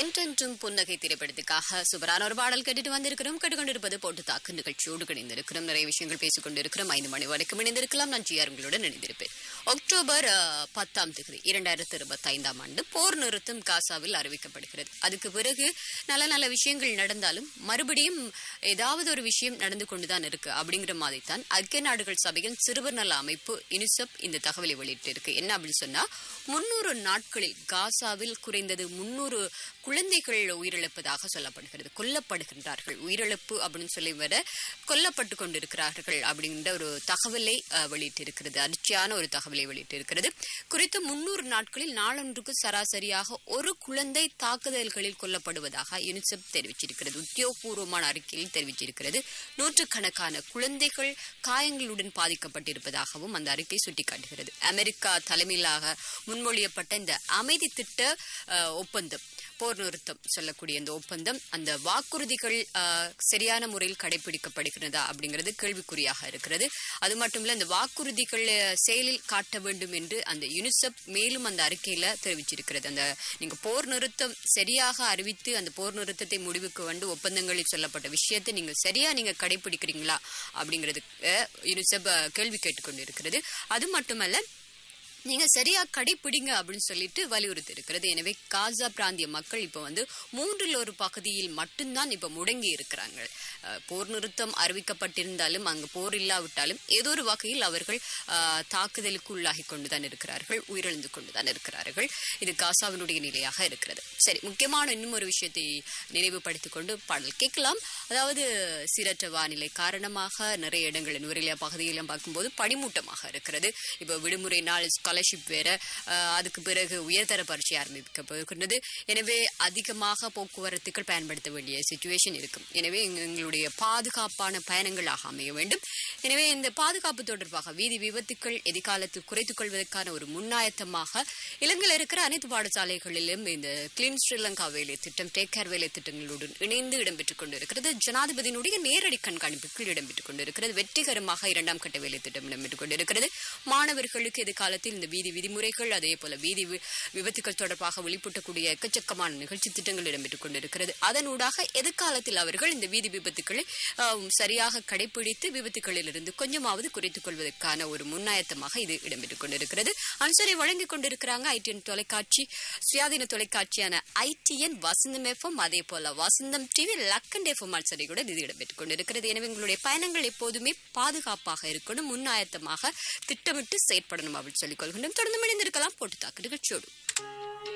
என்றென்றும் புன்னகை திரைப்படத்துக்காக சூப்பரான ஒரு பாடல் கேட்டுட்டு வந்திருக்கிறோம் கேட்டுக்கொண்டிருப்பது போட்டு தாக்கு நிகழ்ச்சியோடு கிடைந்திருக்கிறோம் நிறைய விஷயங்கள் பேசிக் கொண்டிருக்கிறோம் ஐந்து மணி வரைக்கும் இணைந்திருக்கலாம் நான் ஜிஆர் உங்களுடன் இணைந்திருப்பேன் அக்டோபர் அஹ், பத்தாம் தேதி இரண்டாயிரத்தி இருபத்தி ஐந்தாம் ஆண்டு போர் நிறுத்தம் காசாவில் அறிவிக்கப்படுகிறது அதுக்கு பிறகு நல்ல நல்ல விஷயங்கள் நடந்தாலும் மறுபடியும் ஏதாவது ஒரு விஷயம் நடந்து கொண்டுதான் இருக்கு அப்படிங்கிற மாதிரி தான் ஐக்கிய நாடுகள் சபையின் சிறுவர் நல அமைப்பு யுனிசெப் இந்த தகவலை வெளியிட்டிருக்கு என்ன அப்படின்னு சொன்னா முன்னூறு நாட்களில் காசாவில் குறைந்தது முன்னூறு குழந்தைகள் உயிரிழப்பதாக சொல்லப்படுகிறது கொல்லப்படுகின்றார்கள் உயிரிழப்பு அப்படின்னு சொல்லி வர கொல்லப்பட்டு கொண்டிருக்கிறார்கள் அப்படின்ற ஒரு தகவலை அஹ், வெளியிட்டிருக்கிறது அதிர்ச்சியான ஒரு தகவலை வெளியிட்டிருக்கிறது குறித்த முன்னூறு நாட்களில் நாளொன்றுக்கு சராசரியாக ஒரு குழந்தை தாக்குதல்களில் கொல்லப்படுவதாக யுனிசெப் தெரிவிச்சிருக்கிறது உத்தியோகபூர்வமான அறிக்கையில் தெரிவிச்சிருக்கிறது நூற்றுக்கணக்கான குழந்தைகள் காயங்களுடன் பாதிக்கப்பட்டிருப்பதாகவும் அந்த அறிக்கை சுட்டிக்காட்டுகிறது அமெரிக்கா தலைமையிலாக முன்மொழியப்பட்ட இந்த அமைதி திட்ட அஹ், ஒப்பந்தம் போர் நிறுத்தம் சொல்லக்கூடிய இந்த ஒப்பந்தம் அந்த வாக்குறுதிகள் அஹ், சரியான முறையில் கடைபிடிக்கப்படுகிறதா அப்படிங்கிறது கேள்விக்குறியாக இருக்கிறது அது மட்டும் இல்ல இந்த வாக்குறுதிகள் அஹ், செயலில் காட்ட வேண்டும் என்று அந்த யுனிசெப் மேலும் அந்த அறிக்கையில தெரிவிச்சிருக்கிறது அந்த நீங்க போர் நிறுத்தம் சரியாக அறிவித்து அந்த போர் நிறுத்தத்தை முடிவுக்கு வந்து ஒப்பந்தங்களில் சொல்லப்பட்ட விஷயத்தை நீங்க சரியா நீங்க கடைபிடிக்கிறீங்களா அப்படிங்கிறது அஹ், யுனிசெப் அஹ், கேள்வி கேட்டுக்கொண்டிருக்கிறது அது மட்டுமல்ல நீங்க சரியா கடைப்பிடிங்க அப்படின்னு சொல்லிட்டு வலியுறுத்தி இருக்கிறது எனவே காசா பிராந்திய மக்கள் இப்ப வந்து மூன்றில் ஒரு பகுதியில் மட்டும்தான் இப்ப முடங்கி இருக்கிறாங்க அஹ், போர் நிறுத்தம் அறிவிக்கப்பட்டிருந்தாலும் அங்கு போர் இல்லாவிட்டாலும் ஏதோ ஒரு வகையில் அவர்கள் அஹ், தாக்குதலுக்கு உள்ளாகி கொண்டுதான் இருக்கிறார்கள் உயிரிழந்து கொண்டுதான் இருக்கிறார்கள் இது காசாவினுடைய நிலையாக இருக்கிறது சரி முக்கியமான இன்னும் ஒரு விஷயத்தை நினைவுபடுத்திக் கொண்டு பாடல் கேட்கலாம் அதாவது சீரற்ற வானிலை காரணமாக நிறைய இடங்கள் நுரையில பகுதியெல்லாம் பார்க்கும்போது பனிமூட்டமாக இருக்கிறது இப்போ விடுமுறை நாள் ஸ்காலர்ஷிப் வேற அஹ், அதுக்கு பிறகு உயர்தர பரீட்சை ஆரம்பிக்கப்படுகின்றது எனவே அதிகமாக போக்குவரத்துகள் பயன்படுத்த வேண்டிய சுச்சுவேஷன் இருக்கும் எனவே எங்க- எங்களுடைய பாதுகாப்பான பயணங்களாக அமைய வேண்டும் எனவே இந்த பாதுகாப்பு தொடர்பாக வீதி விபத்துக்கள் எதிர்காலத்தில் குறைத்துக் கொள்வதற்கான ஒரு முன்னாயத்தமாக இலங்கையில் இருக்கிற அனைத்து பாடசாலைகளிலும் இந்த கிளீன் ஸ்ரீலங்கா வேலை திட்டம் டேக் கேர் வேலை திட்டங்களுடன் இணைந்து இடம்பெற்றுக் கொண்டிருக்கிறது ஜனாதிபதியினுடைய நேரடி கண்காணிப்புக்குள் இடம்பெற்றுக் கொண்டிருக்கிறது வெற்றிகரமாக இரண்டாம் கட்ட வேலை திட்டம் இடம்பெற்றுக் கொண்டிருக்கிறது மாணவர்களுக்கு எதிர்காலத்தில் இந்த வீதி விதிமுறைகள் அதே போல வீதி வி- விபத்துக்கள் தொடர்பாக வெளிப்பட்டக்கூடிய எக்கச்சக்கமான நிகழ்ச்சி திட்டங்கள் இடம்பெற்றுக் கொண்டிருக்கிறது அதனூடாக எதிர்காலத்தில் அவர்கள் இந்த வீதி விபத்துக்களை ஆம், சரியாக கடைபிடித்து விபத்துகளிலிருந்து கொஞ்சமாவது குறைத்துக் கொள்வதற்கான ஒரு முன்னாயத்தமாக இது இடம்பெற்றுக் கொண்டிருக்கிறது அனுசரை வழங்கிக் கொண்டிருக்கிறாங்க ஐடிஎன் தொலைக்காட்சி சுயாதீன தொலைக்காட்சியான ஐடிஎன் வசந்தம் எஃப்எம் அதே போல வசந்தம் டிவி லக்கண்ட் எஃப்எம் அனுசரை கூட இது இடம்பெற்றுக் கொண்டிருக்கிறது எனவே உங்களுடைய பயணங்கள் எப்போதுமே பாதுகாப்பாக இருக்கணும் முன்னாயத்தமாக திட்டமிட்டு செயற்படணும் அப்படின்னு சொல்லிக் கொள்கின்றோம் தொடர்ந்து இணைந்திருக்கலாம் போட்டு தாக்கு நிகழ்ச்சியோடு